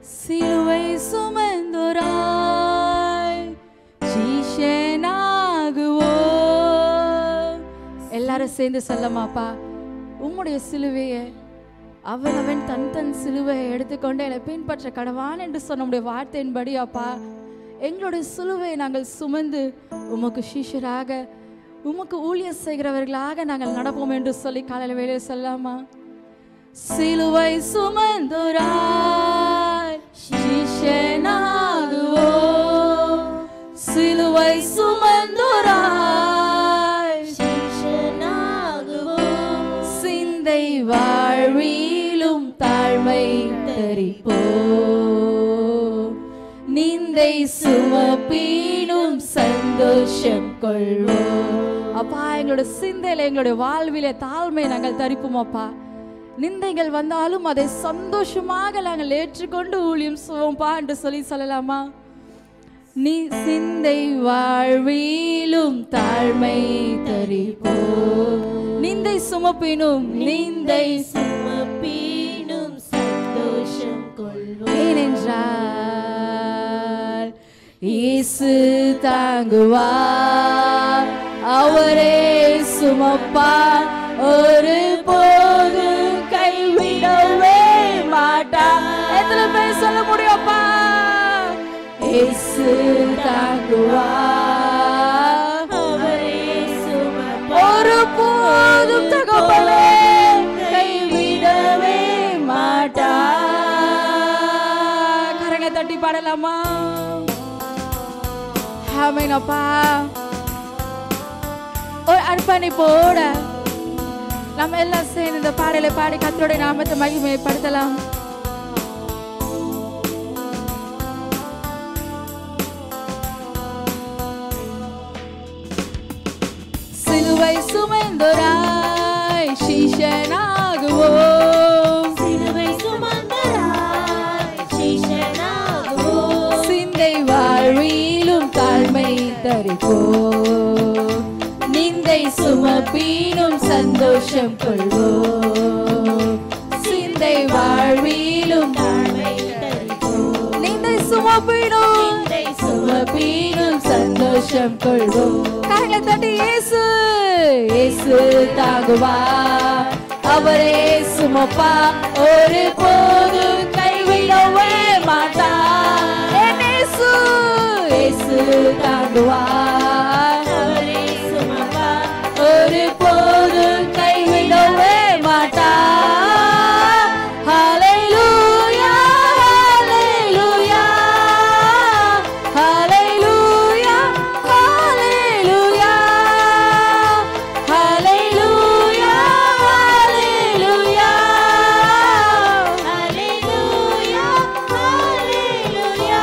சிலுவை சுமந்தோராய் சீஷனாகுவோம் எல்லாரும் சேர்ந்து சொல்லமாப்பா உம்முடைய சிலுவையை அவன் அவன் தன் தன் சிலுவையை எடுத்துக்கொண்டு என்னை பின்பற்ற கடவான் என்று சொன்ன உம்முடைய வார்த்தையின்படி அப்பா எங்களுடைய சிலுவையை நாங்கள் சுமந்து உமக்கு சீஷராக உமக்கு ஊழியர் செய்கிறவர்களாக நாங்கள் நடப்போம் என்று சொல்லி காலையில் வேலையை சொல்லாமா சிலுவை சுமந்துராய் சீஷனாகுவோம் சிலுவை சுமந்துராய் சிந்தை வாழ்விலும் தாழ்மை தரிப்போ நிந்தை சுமப்பீனும் சந்தோஷம் கொள்வோம் அப்பா எங்களோட சிந்தையில எங்களுடைய வாழ்விலே தாழ்மை நாங்கள் தரிப்போம் அப்பா நிந்தைகள் வந்தாலும் அதை சந்தோஷமாக நாங்கள் ஏற்றுக்கொண்டு ஊழியம் சுவோம்பா என்று சொல்லி சொல்லலாமா நீ சிந்தை வாழ்விலும் தாழ்மை தரிப்போ நிந்தை சுமப்பினும் நிந்தை சுமப்பீனும் சந்தோஷம் கொள்வோம் ஏனென்றால் இயேசு தாங்குவார் அவரே சுமப்பார் ஒரு போது கைவிடவே மாட்டார் எத்தனை பேர் சொல்ல முடியும்ப்பா இயேசு தாங்குவார் அவரே சுமப்பார் ஒரு போதும் தகப்பனே கைவிடவே மாட்டார் கரங்க தட்டி பாடலாமா ஆமைங்கப்பா ஒரு அர்ப்பணிப்போட நம்ம எல்லாம் சேர்ந்து இந்த பாடலை பாடி கத்தருடைய நாமத்தை மகிமைப்படுத்தலாம் சிலுவை சுமந்தோராய் சீஷனாகுவோம் சிலுவை சுமந்தராய் சீஷனாகுவோம் சிந்தை வாழ்விலும் தாழ்மை தரிப்போம் நிந்தை சுமப்பீனும் சந்தோஷம் கொள்வோம் சிந்தை வாழ்விலும் தாழ்மை தரிப்போம் நிந்தை சுமப்பீனும் நிந்தை சுமப்பீனும் சந்தோஷம் கொள்வோம் கரங்களை தட்டி இயேசு இயேசு தாங்குவா அவரே சுமப்பா ஒரு போது கைவிடவே மாட்டா என் இயேசு இயேசு தாங்குவா அவரே சுமப்பார் ஒரு போது கைவிடவே மாட்டா ஹalleluya ஹalleluya ஹalleluya ஹalleluya ஹalleluya ஹalleluya ஹalleluya ஹalleluya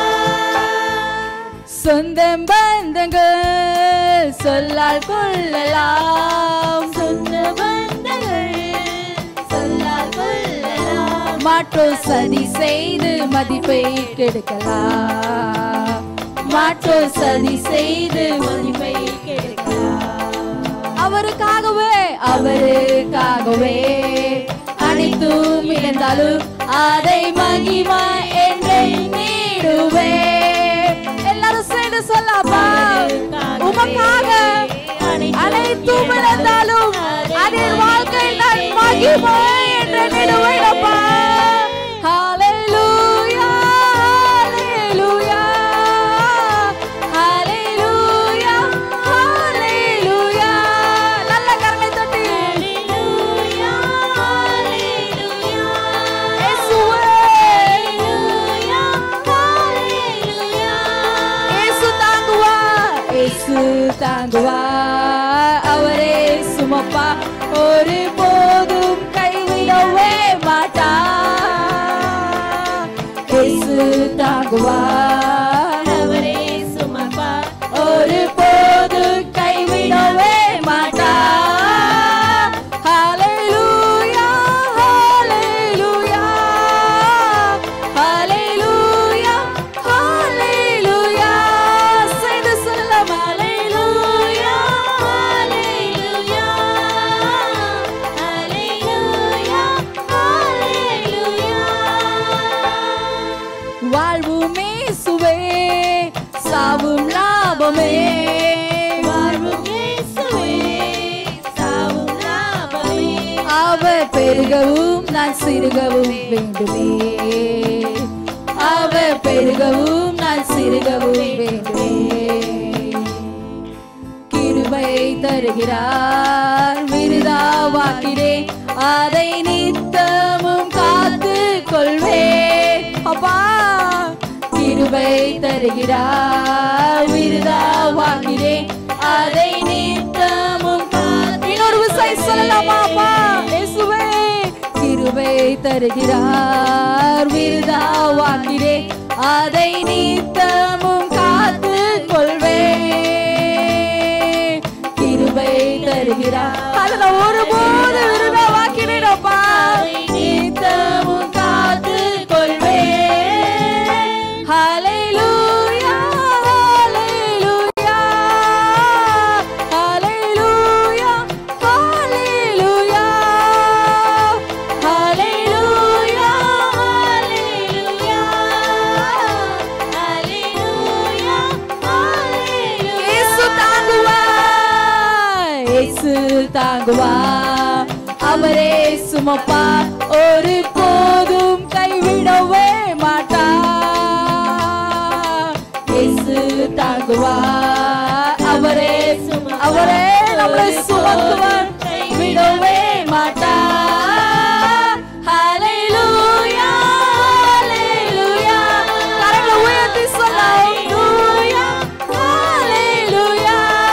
சொந்தம் பந்தங்கள் சொல்லால் கொள்ளலாம் சொந்த பந்தங்கள் சொல்லால் கொள்ளலாம் மாற்றோ சதி செய்து மதிப்பை கெடுக்கலாம் மாற்றோ சதி செய்து மதிப்பை கெடுக்கலாம் அவருக்காகவே அவருக்காகவே அனைத்தும் இழந்தாலும் அதை மகிமா என்று நீடுவே எல்லாரும் சேர்ந்து சொல்லாமா உமக்காக அனைத்தும் இழந்தாலும் அதில் வாழ்க்கை நான் மகிமை என்று நிடுவேனப்பா ஹalleluya ஹalleluya ஹalleluya ஹalleluya நல்ல கரங்களை தட்டி ஹalleluya ஹalleluya இயேசுவே ஹalleluya ஹalleluya இயேசு தாங்குவா இயேசு தாங்குவா அவரே சுமப்பா ஒரு போதும் கைவிடவே மாட்டா இயேசு தாங்குவா அவரே சுமப்பார் ஒரு போது கைவிடவே மாட்டா ஹalleluya ஹalleluya ஹalleluya ஹalleluya செய்து சொல்லலாம் ஹalleluya ஹalleluya ஹalleluya ஹalleluya வாழ்வுமே சுவே சாவும் லாபமே வாழ்வும் இயேசுவே, சாவும் லாபமே. அவர் பெருகவும் நான் சிறுகவும் வேண்டுமே அவர் பெருகவும் நான் சிறுகவும் வேண்டுமே கிருபை தருகிறார் விருதாவாக்கிறே அதை நித்தமும் காத்து கொள்வே அப்பா கிருபை தருகிறார் விருதாவாக்கிறே அதை நித்தமும் காத்து இன்னொரு விசை சொல்லலாமா அப்பா இயேசுவே கிருபை தருகிறார் விருதாவாக்கிறே அதை நித்தமும் காத்து கொள்வே கிருபை தருகிறார் அதுல ஒருபோது விருதாவாக்கிறேனப்பா நித்தமும் காத்து கொள்வே ஹalleluya ஹalleluya ஹalleluya ஹalleluya ஹalleluya, ஹalleluya, ஹalleluya, ஹalleluya. இயேசு தாங்குவா இயேசு தாங்குவா அவரே சுமப்பா ஒரு போதும் கைவிடவே மாட்டா இயேசு தாங்குவா அவரே சும- அவரே நம்மளை சுமக்குவார் கைவிடவே மாட்டா ஹalleluya ஹalleluya கரங்களை உயர்த்தி சொல்லலாம் ஹalleluya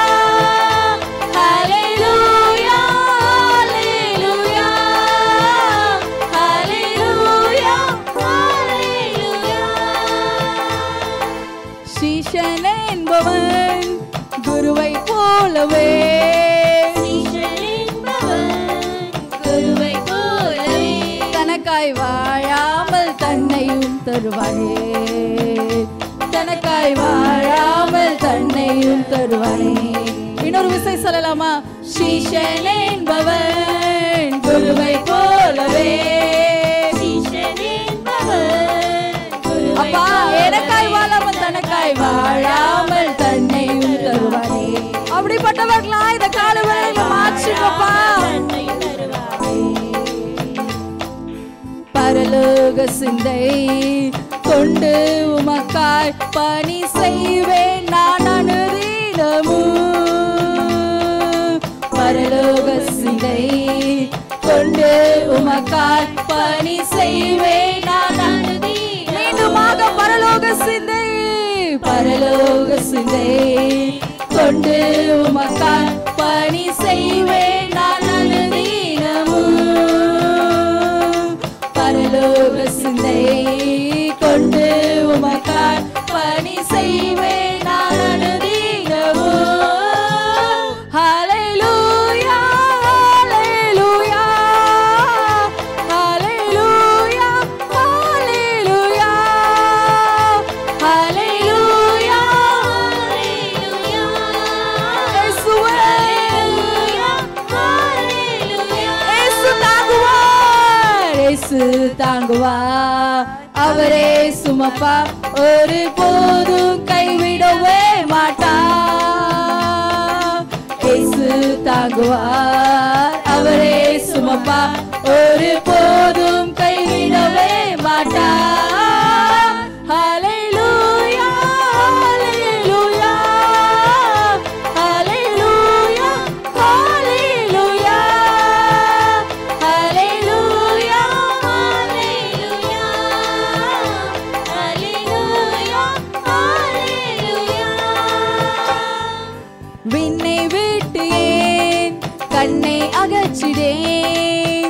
ஹalleluya ஹalleluya ஹalleluya ஹalleluya சீஷன் என்பவன் குருவை போலவே ஈசன் என்பவன் குருவைப் போலவே தனக்காய் வாழாமல் தன்னையும் தருவானே தனக்காய் வாழாமல் தன்னையும் தருவானே இன்னொரு விசை சொல்லலாமா சீஷன் என்பவன் குருவை போலவே ஈசன் என்பவன் குருவைப் அப்பா எனக்காய் வாழாமல் தனக்காய் வாழாமல் தன்னையும் தருவானே அப்படிப்பட்டவர்களா இந்த காலவரையில மாற்றுங்கப்பா தன்னை தருவாரே. பரலோக சிந்தை கொண்டு உமக்காய் பணி செய்வேன் நான் அனுதினமும் பரலோக சிந்தை கொண்டு உமக்காய் பணி செய்வேன் நான் அனுதினமும் மீண்டுமாக பரலோக சிந்தை பரலோக சிந்தை கொண்டு உமக்காய் பணி செய்வேன் நான் அனுதினமும் பரலோக சிந்தை கொண்டு உமக்காய் பணி செய்வேன் நான் அனுதினமும் ஹalleluya ஹalleluya ஹalleluya ஹalleluya ஹalleluya இயேசுவே இயேசு தாங்குவார் இயேசு தாங்குவார் அவரே சுமப்பா ஒரு போதும் கைவிடவே மாட்டார் இயேசு தாங்குவார் அவரே சுமப்பா ஒரு போதும் கைவிடவே மாட்டார் ஹalleluya ஹalleluya ஹalleluya ஹalleluya ஹalleluya விண்ணை விட்டு ஏன் கண்ணை அகற்றிடேன்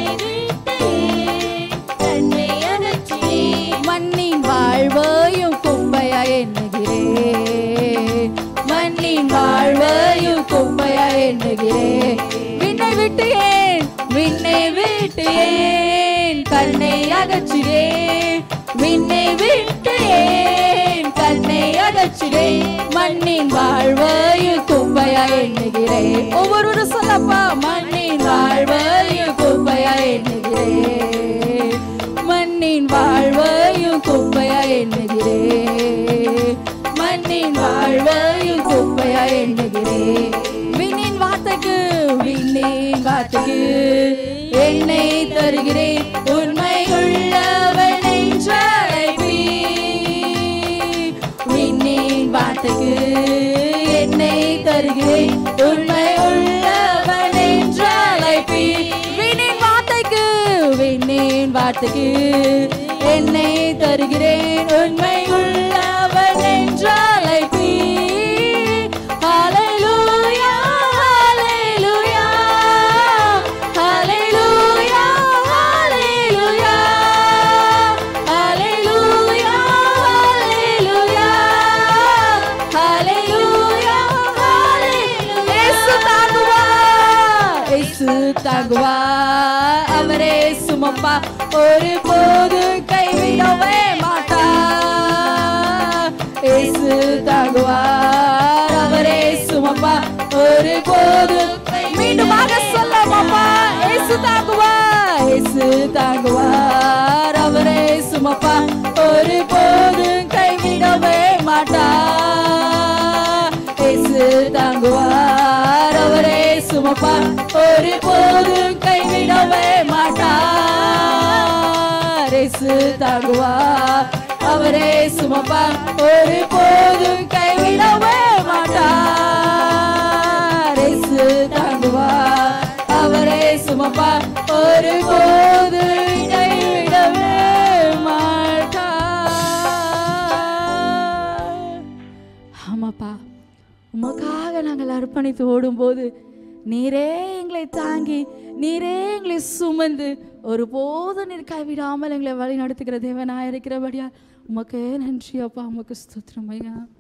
மண்ணின் வாழ்வையும் கும்பையா எண்ணுகிறேன் மண்ணின் வாழ்வையும் கும்பையா எண்ணுகிறேன் விண்ணை விட்டு ஏன் விண்ணை விட்டு ஏன் கண்ணை அகற்றிடேன் விண்ணை விட்டு ஏன் கண்ணை அகற்றிடேன் மண்ணின் வாழ்வையும் கும்பையா எண்ணுகிறேன் ஒவ்வொரு சொல்லப்பா மண்ணின் வாழ்வையும் கும்பையா எண்ணுகிறேன் மண்ணின் வாழ்வையும் குப்பையா தருகிறேன் உண்மை உள்ளவன் என்றழைப்பி விண்ணின் வார்த்தைக்கு என்னை தருகிறேன் உண்மை உள்ளவன் என்றழைப்பி விண்ணின் வார்த்தைக்கு விண்ணின் வார்த்தைக்கு என்னை தருகிறேன் உண்மை உள்ளவன் என்றழைப்பி Hallelujah, hallelujah, hallelujah, hallelujah, hallelujah, hallelujah, hallelujah, hallelujah. இயேசு தாங்குவார், இயேசு தாங்குவார், அவரே சுமப்பா ஒரு போது கைவிடவே மாட்டார் இயேசு தாங்குவார் அவரே சுமப்பா ஒரு போது மீண்டுமாக சொல்லமாப்பா இயேசு தாங்குவார் இயேசு தாங்குவார் அவரே சுமப்பா ஒரு போது கைவிடவே மாட்டார் இயேசு தாங்குவார் அவரே சுமப்பா ஒரு போது கைவிடவே மாட்டார் இயேசு தாங்குவார் அவரே சுமப்பா ஒரு போதும் கைவிடவே மாட்டார் இயேசு தாங்குவார் அவரே சுமப்பா ஒரு போதும் கைவிடவே மாட்டார் ஆமாப்பா உமக்காக நாங்கள் அர்ப்பணித்து ஓடும்போது நீரே எங்களை தாங்கி நீரே எங்களை சுமந்து ஒருபோதும் நீர் கைவிடாமல் எங்களை வழி நடத்துகிற தேவனாக இருக்கிறபடியா உமக்கே நன்றி அப்பா உமக்கு ஸ்தோத்திரம் ஐயா